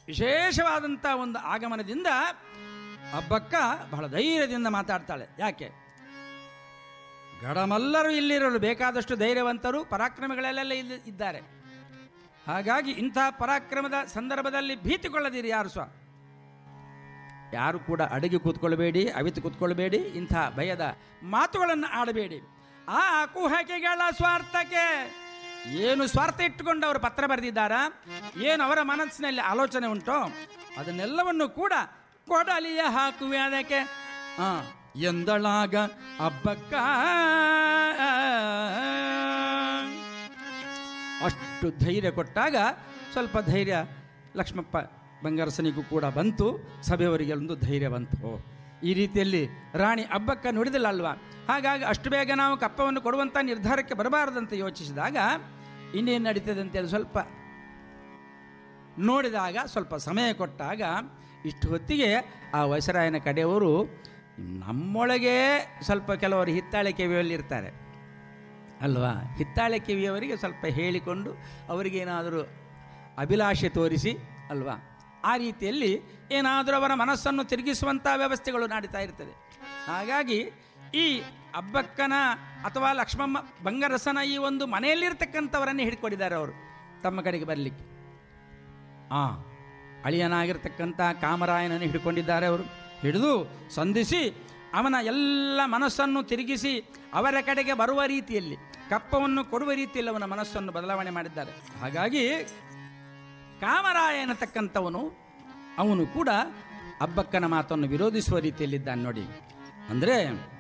ವಿಶೇಷವಾದಂಥ ಒಂದು ಆಗಮನದಿಂದ ಹಬ್ಬಕ್ಕ ಬಹಳ ಧೈರ್ಯದಿಂದ ಮಾತಾಡ್ತಾಳೆ ಯಾಕೆ ಗಡಮಲ್ಲರೂ ಇಲ್ಲಿರಲು ಬೇಕಾದಷ್ಟು ಧೈರ್ಯವಂತರು ಪರಾಕ್ರಮಿಗಳೆಲ್ಲ ಇಲ್ಲಿ ಇದ್ದಾರೆ ಹಾಗಾಗಿ ಇಂತಹ ಪರಾಕ್ರಮದ ಸಂದರ್ಭದಲ್ಲಿ ಭೀತಿಗೊಳ್ಳದಿರಿ ಯಾರು ಸ್ವ ಯಾರು ಕೂಡ ಅಡಗಿ ಕೂತ್ಕೊಳ್ಬೇಡಿ ಅವಿತು ಕೂತ್ಕೊಳ್ಬೇಡಿ ಇಂಥ ಭಯದ ಮಾತುಗಳನ್ನು ಆಡಬೇಡಿ ಆ ಕುಹಕೆಗಳ ಸ್ವಾರ್ಥಕ್ಕೆ ಏನು ಸ್ವಾರ್ಥ ಇಟ್ಟುಕೊಂಡು ಅವರು ಪತ್ರ ಬರೆದಿದ್ದಾರಾ ಏನು ಅವರ ಮನಸ್ಸಿನಲ್ಲಿ ಆಲೋಚನೆ ಉಂಟೋ ಅದನ್ನೆಲ್ಲವನ್ನು ಕೂಡ ಕೊಡಲಿಯ ಹಾಕುವೆ ಅದಕ್ಕೆ ಆ ಎಂದಳಾಗ ಹಬ್ಬಕ್ಕ ಅಷ್ಟು ಧೈರ್ಯ ಕೊಟ್ಟಾಗ ಸ್ವಲ್ಪ ಧೈರ್ಯ ಲಕ್ಷ್ಮಪ್ಪ ಬಂಗಾರಸನಿಗೂ ಕೂಡ ಬಂತು ಸಭೆಯವರಿಗೆ ಒಂದು ಧೈರ್ಯ ಬಂತು ಓ, ಈ ರೀತಿಯಲ್ಲಿ ರಾಣಿ ಹಬ್ಬಕ್ಕ ನುಡಿದಿಲ್ಲ ಅಲ್ವಾ ಹಾಗಾಗಿ ಅಷ್ಟು ಬೇಗ ನಾವು ಕಪ್ಪವನ್ನು ಕೊಡುವಂಥ ನಿರ್ಧಾರಕ್ಕೆ ಬರಬಾರದಂತ ಯೋಚಿಸಿದಾಗ ಇನ್ನೇನು ನಡೀತದೆ ಅಂತೇಳಿ ಸ್ವಲ್ಪ ನೋಡಿದಾಗ ಸ್ವಲ್ಪ ಸಮಯ ಕೊಟ್ಟಾಗ ಇಷ್ಟು ಹೊತ್ತಿಗೆ ಆ ವೈಸರಾಯನ ಕಡೆಯವರು ನಮ್ಮೊಳಗೆ ಸ್ವಲ್ಪ ಕೆಲವರು ಹಿತ್ತಾಳೆ ಕಿವಿಯಲ್ಲಿ ಇರ್ತಾರೆ ಅಲ್ವಾ ಹಿತ್ತಾಳೆ ಕಿವಿಯವರಿಗೆ ಸ್ವಲ್ಪ ಹೇಳಿಕೊಂಡು ಅವರಿಗೇನಾದರೂ ಅಭಿಲಾಷೆ ತೋರಿಸಿ ಅಲ್ವಾ ಆ ರೀತಿಯಲ್ಲಿ ಏನಾದರೂ ಅವರ ಮನಸ್ಸನ್ನು ತಿರುಗಿಸುವಂಥ ವ್ಯವಸ್ಥೆಗಳು ನಡೀತಾ ಇರ್ತದೆ ಹಾಗಾಗಿ ಈ ಹಬ್ಬಕ್ಕನ ಅಥವಾ ಲಕ್ಷ್ಮಮ್ಮ ಬಂಗಾರಸನ ಈ ಒಂದು ಮನೆಯಲ್ಲಿರ್ತಕ್ಕಂಥವರನ್ನೇ ಹಿಡ್ಕೊಂಡಿದ್ದಾರೆ ಅವರು ತಮ್ಮ ಕಡೆಗೆ ಬರಲಿಕ್ಕೆ ಆ ಅಳಿಯನಾಗಿರ್ತಕ್ಕಂಥ ಕಾಮರಾಯನನ್ನು ಹಿಡ್ಕೊಂಡಿದ್ದಾರೆ ಅವರು ಹಿಡಿದು ಸಂಧಿಸಿ ಅವನ ಎಲ್ಲ ಮನಸ್ಸನ್ನು ತಿರುಗಿಸಿ ಅವರ ಕಡೆಗೆ ಬರುವ ರೀತಿಯಲ್ಲಿ ಕಪ್ಪವನ್ನು ಕೊಡುವ ರೀತಿಯಲ್ಲಿ ಅವನ ಮನಸ್ಸನ್ನು ಬದಲಾವಣೆ ಮಾಡಿದ್ದಾರೆ ಹಾಗಾಗಿ ಕಾಮರಾಯ ಎನ್ನತಕ್ಕಂಥವನು ಅವನು ಕೂಡ ಹಬ್ಬಕ್ಕನ ಮಾತನ್ನು ವಿರೋಧಿಸುವ ರೀತಿಯಲ್ಲಿದ್ದಾನೆ ನೋಡಿ ಅಂದರೆ